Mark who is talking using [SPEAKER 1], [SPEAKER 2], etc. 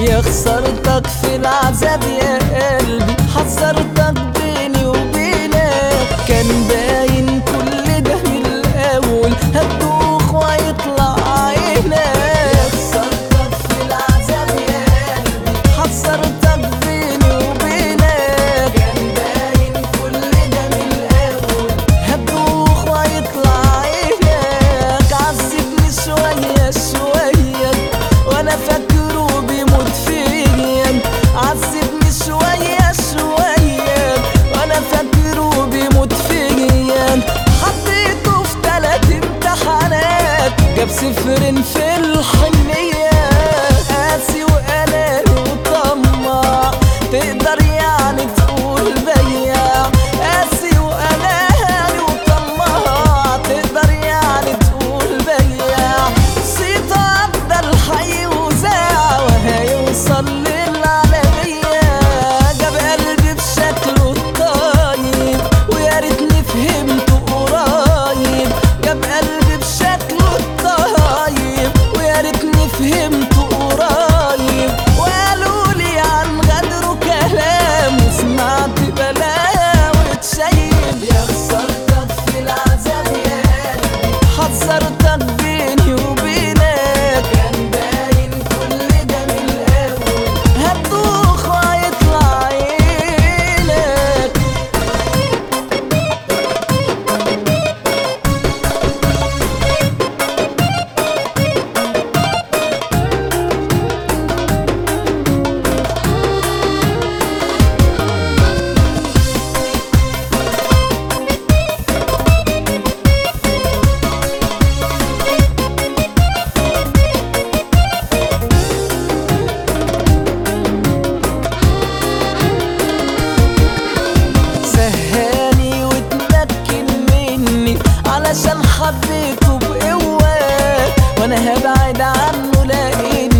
[SPEAKER 1] يا خسرتك في العذاب يا قلبي حذرتك بيني وبينك كان باين كل ده من الاول هتدوخ ويطلع عينك يا خسرتك في العذاب يا قلبي حذرتك بيني وبينك كان باين كل ده من الاول هتدوخ ويطلع عينك عذبني شويه شويه وانا فاكره بيموت فيا عذبني شويه شويه وانا فاكره بيموت فيا حطيته في تلات امتحانات جاب صفرين في الحنيه قاسي واناني وطماع تقدر يعني تقول بياع قاسي واناني وطماع تقدر يعني تقول بياع صيت عدى الحي وزاع وهيوصل للعالمية جاب قلبي بشكله الطيب ويا ريتني فهمته قريب جاب قلبي بشكله الطيب ويا ريتني فهمته قريب وقالوا لي عن غدره كلام وسمعت بلاوي تشيب يا خسرتك في العذاب يا قلبي حذرتك بيني وبينك كان باين كل ده من الاول هتدوخ وهيطلع عينك سهاني وتمكن مني علشان حبيته بقوة وانا هبعد عنه لقيت